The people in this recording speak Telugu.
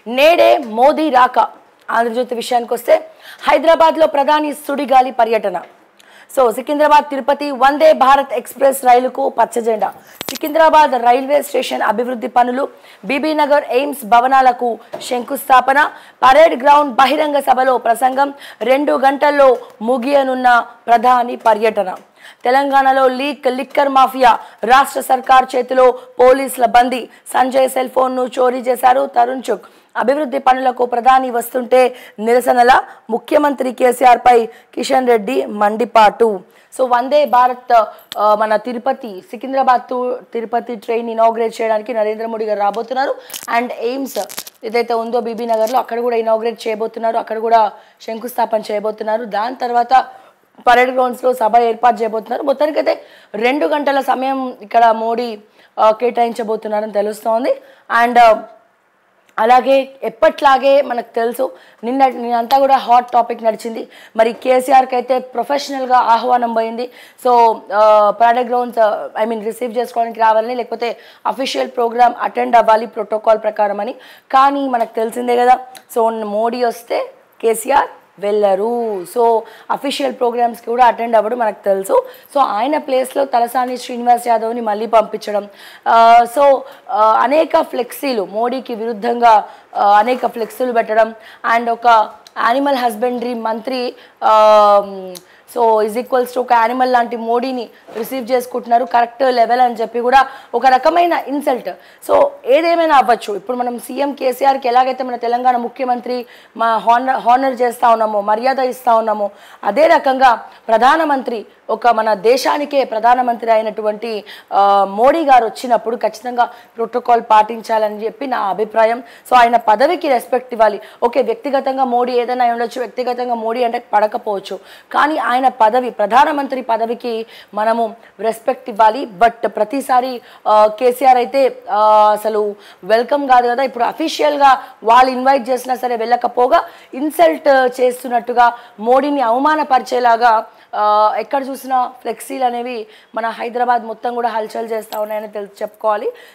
నేడే మోదీ రాక ఆంధ్రజ్యోతి విషయానికి వస్తే హైదరాబాద్లో ప్రధాని సుడిగాలి పర్యటన సో సికింద్రాబాద్ తిరుపతి వందే భారత్ ఎక్స్ప్రెస్ రైలుకు పచ్చజెండా సికింద్రాబాద్ రైల్వే స్టేషన్ అభివృద్ధి పనులు బీబీనగర్ ఎయిమ్స్ భవనాలకు శంకుస్థాపన పరేడ్ గ్రౌండ్ బహిరంగ సభలో ప్రసంగం రెండు గంటల్లో ముగియనున్న ప్రధాని పర్యటన తెలంగాణలో లీక్ లిక్కర్ మాఫియా రాష్ట్ర సర్కార్ చేతిలో పోలీసుల బందీ సంజయ్ సెల్ ఫోన్ను చోరీ చేశారు తరుణ్ చుక్ అభివృద్ధి పనులకు ప్రధాని వస్తుంటే నిరసనల ముఖ్యమంత్రి కేసీఆర్ పై కిషన్ రెడ్డి మండిపాటు సో వందే భారత్ ఆ, మన Tirupati Secunderabad to Tirupati train inaugurate చేయడానికి నరేంద్ర మోడీ గారు రాబోతున్నారు అండ్ ఎయిమ్స్ ఏదైతే ఉందో బీబీ నగర్లో అక్కడ కూడా ఇనాగ్రేట్ చేయబోతున్నారు అక్కడ కూడా శంకుస్థాపన చేయబోతున్నారు దాని తర్వాత పరేడ్ గ్రౌండ్స్లో సభ ఏర్పాటు చేయబోతున్నారు మొత్తానికైతే రెండు గంటల సమయం ఇక్కడ మోడీ ఆ, కేటాయించబోతున్నారని తెలుస్తోంది అండ్ అలాగే ఎప్పట్లాగే మనకు తెలుసు నిన్న నిన్నంతా కూడా హాట్ టాపిక్ నడిచింది మరి కేసీఆర్కి అయితే ప్రొఫెషనల్గా ఆహ్వానం పోయింది so padded grounds I mean receive చేసుకోవడానికి రావాలని లేకపోతే అఫీషియల్ ప్రోగ్రామ్ అటెండ్ అవ్వాలి ప్రోటోకాల్ ప్రకారం అని కానీ మనకు తెలిసిందే కదా సో మోడీ వస్తే కేసీఆర్ వెళ్ళరు సో అఫీషియల్ ప్రోగ్రామ్స్కి కూడా అటెండ్ అవ్వడం మనకు తెలుసు సో ఆయన ప్లేస్లో తలసాని శ్రీనివాస్ యాదవ్ని మళ్ళీ పంపించడం ఆ, సో ఆ, అనేక ఫ్లెక్సీలు మోడీకి విరుద్ధంగా ఆ, అనేక ఫ్లెక్సీలు పెట్టడం అండ్ ఒక యానిమల్ హస్బెండరీ మంత్రి ఆ, సో ఈజ్ ఈక్వల్స్ టు ఒక యానిమల్ లాంటి మోడీని రిసీవ్ చేసుకుంటున్నారు కరెక్ట్ లెవెల్ అని చెప్పి కూడా ఒక రకమైన ఇన్సల్ట్ సో ఏదేమైనా అవ్వచ్చు ఇప్పుడు మనం సీఎం కేసీఆర్కి ఎలాగైతే మన తెలంగాణ ముఖ్యమంత్రి మా హానర్ హానర్ చేస్తూ ఉన్నామో మర్యాద ఇస్తూ ఉన్నామో అదే రకంగా ప్రధానమంత్రి ఒక మన దేశానికే ప్రధానమంత్రి అయినటువంటి ఆ, మోడీ గారు వచ్చినప్పుడు ఖచ్చితంగా ప్రోటోకాల్ పాటించాలని చెప్పి నా అభిప్రాయం సో ఆయన పదవికి రెస్పెక్ట్ ఇవ్వాలి ఓకే వ్యక్తిగతంగా మోడీ ఏదైనా అయి ఉండొచ్చు వ్యక్తిగతంగా మోడీ అంటే పడకపోవచ్చు కానీ ఆయన పదవి ప్రధానమంత్రి పదవికి మనము రెస్పెక్ట్ ఇవ్వాలి బట్ ప్రతిసారి ఆ, కేసీఆర్ అయితే ఆ, అసలు వెల్కమ్ కాదు కదా ఇప్పుడు అఫీషియల్గా వాళ్ళు ఇన్వైట్ చేసినా సరే వెళ్ళకపోగా ఇన్సల్ట్ చేస్తున్నట్టుగా మోడీని అవమానపరిచేలాగా ఆ, ఎక్కడ చూసినా ఫ్లెక్సీలు అనేవి మన హైదరాబాద్ మొత్తం కూడా హల్చల్ చేస్తూ ఉన్నాయని తెలు చెప్పుకోవాలి